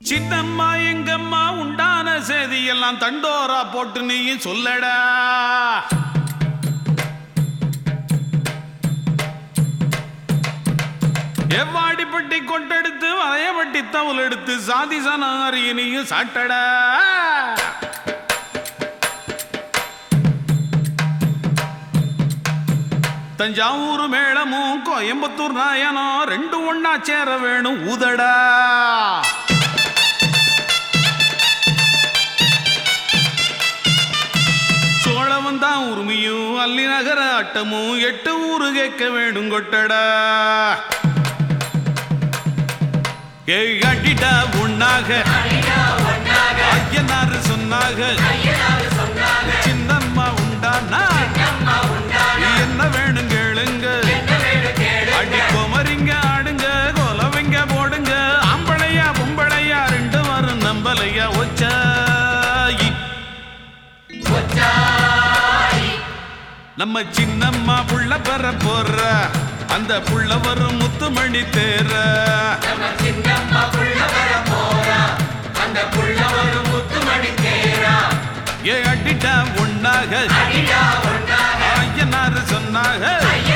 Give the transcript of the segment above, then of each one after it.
சின்னம்மா எங்கம்மா உண்டான செய்தியெல்லாம் தண்டோரா போட்டு நீயும் சொல்லடா எவ்வாடிப்பட்டி கொட்டெடுத்து வளையப்பட்டி தவல் எடுத்து சாதி சனாரிய நீயும் சாட்டடா தஞ்சாவூர் மேளமும் கோயம்புத்தூர் நாயனம் ரெண்டு ஒண்ணா சேர வேணும் ஊதடா சோழவன் தான் உரிமையும் அல்லி நகர ஆட்டமும் எட்டு ஊரு கேட்க வேணும் கொட்டடா ஏய் அடிடா உண்ணாக ஐயனாரு சொன்னாக சின்னம்மா உண்டானா என்ன வேணும் கேளுங்க அடி குமரிங்க ஆடுங்க கொலவைங்க போடுங்க ஆம்பளையா பொம்பளையா ரெண்டு வரும் நம்பலையா ஒச்சாயி நம்ம சின்னம்மா புள்ள பெற போற அந்த புள்ள வரும் முத்துமணி தேர ஏ அடிட்டா உண்ணாக ஐயனாரு சொன்னாக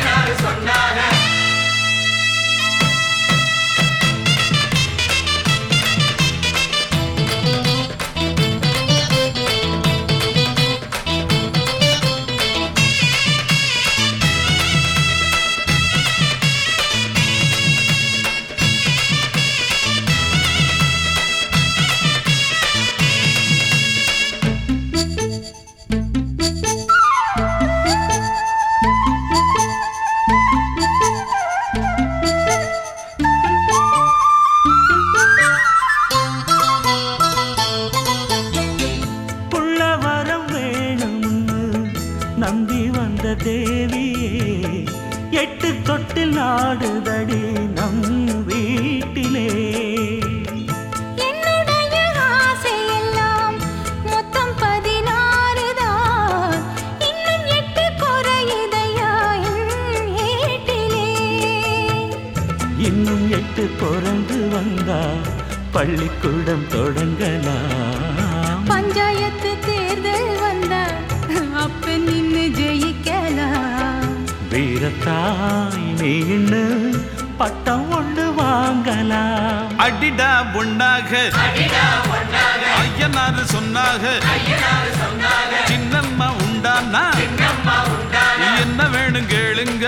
புள்ள வரம் வேணும்னு நம்பி வந்த தேவியே எட்டு தொட்டில் நாடுதடி நம் வீட்டிலே என்னுடைய ஆசையெல்லாம் மொத்தம் பதினாறு தான் இன்னும் எட்டு குறையுதையா என் ஏட்டிலே இன்னும் எட்டு பிறந்து வந்தா பள்ளிக்கூடம் தொடங்கலாம் பஞ்சாயத்து தேர்தல் வந்தா அப்ப நின்னு ஜெயிக்கலாம் வீரத்தாய் நீன்னு பட்டம் ஒன்று வாங்கலாம் அடிடா உண்ணாக ஐயனாரு சொன்னாக சின்னம்மா உண்டானா என்ன வேணும் கேளுங்க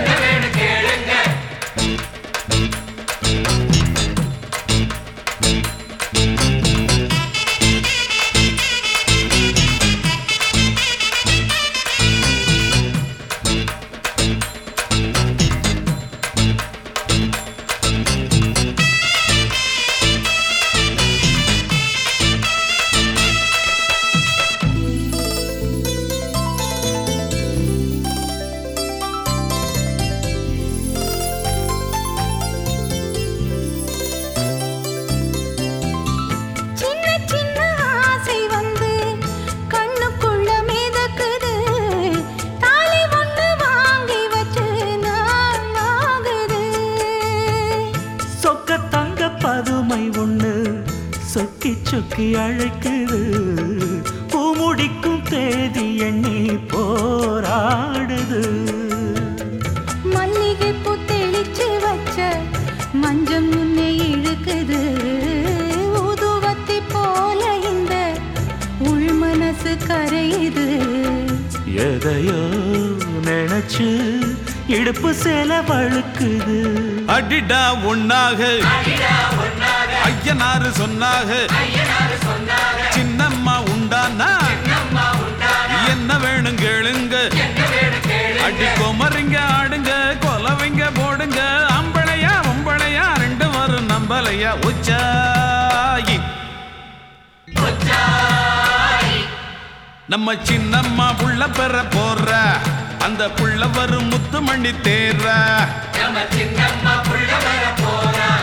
சின்ன சின்ன ஆசை வந்து கண்ணுக்குள்ள மிதக்குது தாலி ஒண்ணு வாங்கி வச்சு நான் ஆகுது சொக்க தங்க பதுமை ஒண்ணு சொக்கி சொக்கி அழைக்குது பூமுடிக்கும் தேதி எண்ணி போராடுது மல்லிகை பூ தெளிச்சு வச்ச மஞ்சம் முன்னே இழுக்குது ஊதுவத்தி போல இந்த உள் மனசு கரையுது எதையோ நினைச்சு இடுப்பு சேல வழுக்குது அடிடா உண்ணாக ஐயனாரு சொன்னாக சின்னம்மா உண்டானா என்ன வேணும் கேளுங்க அடி குமரிங்க ஆடுங்க கொலவைங்க போடுங்க அம்பளையா பொம்பளையா ரெண்டு வரும் நம்பலையா உச்சாயி நம்ம சின்னம்மா புள்ள பெற போற அந்த புள்ள வரும் முத்துமணி தேர நம்ம சின்னம்மா புள்ள வர போறா